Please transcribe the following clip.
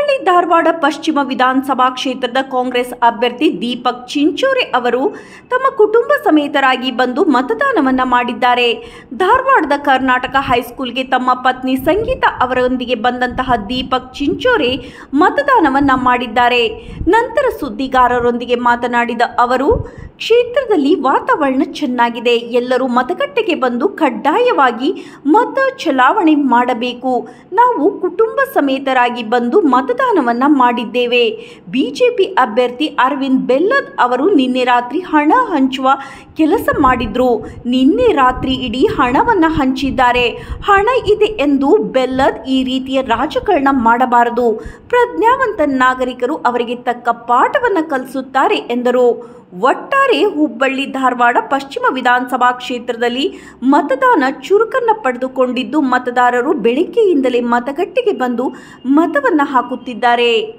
ಹುಬ್ಬಳ್ಳಿ ಧಾರವಾಡ ಪಶ್ಚಿಮ ವಿಧಾನಸಭಾ ಕ್ಷೇತ್ರದ ಕಾಂಗ್ರೆಸ್ ಅಭ್ಯರ್ಥಿ ದೀಪಕ್ ಚಿಂಚೋರೆ ಅವರು ತಮ್ಮ ಕುಟುಂಬ ಸಮೇತರಾಗಿ ಬಂದು ಮತದಾನವನ್ನ ಮಾಡಿದ್ದಾರೆ ಧಾರವಾಡದ ಕರ್ನಾಟಕ ಹೈಸ್ಕೂಲ್ಗೆ ತಮ್ಮ ಪತ್ನಿ ಸಂಗೀತ ಅವರೊಂದಿಗೆ ಬಂದಂತಹ ದೀಪಕ್ ಚಿಂಚೋರೆ ಮತದಾನವನ್ನ ಮಾಡಿದ್ದಾರೆ ನಂತರ ಸುದ್ದಿಗಾರರೊಂದಿಗೆ ಮಾತನಾಡಿದ ಅವರು ಕ್ಷೇತ್ರದಲ್ಲಿ ವಾತಾವರಣ ಚೆನ್ನಾಗಿದೆ ಎಲ್ಲರೂ ಮತಗಟ್ಟೆಗೆ ಬಂದು ಕಡ್ಡಾಯವಾಗಿ ಮತ ಚಲಾವಣೆ ಮಾಡಬೇಕು ನಾವು ಕುಟುಂಬ ಸಮೇತರಾಗಿ ಬಂದು ಮತದಾನವನ್ನ ಮಾಡಿದ್ದೇವೆ ಬಿಜೆಪಿ ಅಭ್ಯರ್ಥಿ ಅರವಿಂದ್ ಬೆಲ್ಲದ್ ಅವರು ನಿನ್ನೆ ರಾತ್ರಿ ಹಣ ಹಂಚುವ ಕೆಲಸ ಮಾಡಿದ್ರು ನಿನ್ನೆ ರಾತ್ರಿ ಇಡೀ ಹಣವನ್ನ ಹಂಚಿದ್ದಾರೆ ಹಣ ಇದೆ ಎಂದು ಬೆಲ್ಲದ್ ಈ ರೀತಿಯ ರಾಜಕಾರಣ ಮಾಡಬಾರದು ಪ್ರಜ್ಞಾವಂತ ನಾಗರಿಕರು ಅವರಿಗೆ ತಕ್ಕ ಪಾಠವನ್ನ ಕಲಿಸುತ್ತಾರೆ ಎಂದರು ಒಟ್ಟಾರೆ ಹುಬ್ಬಳ್ಳಿ ಧಾರವಾಡ ಪಶ್ಚಿಮ ವಿಧಾನಸಭಾ ಕ್ಷೇತ್ರದಲ್ಲಿ ಮತದಾನ ಚುರುಕನ್ನ ಪಡೆದುಕೊಂಡಿದ್ದು ಮತದಾರರು ಬೆಳಿಗ್ಗೆಯಿಂದಲೇ ಮತಗಟ್ಟೆಗೆ ಬಂದು ಮತವನ್ನ ಹಾಕುತ್ತಿದ್ದಾರೆ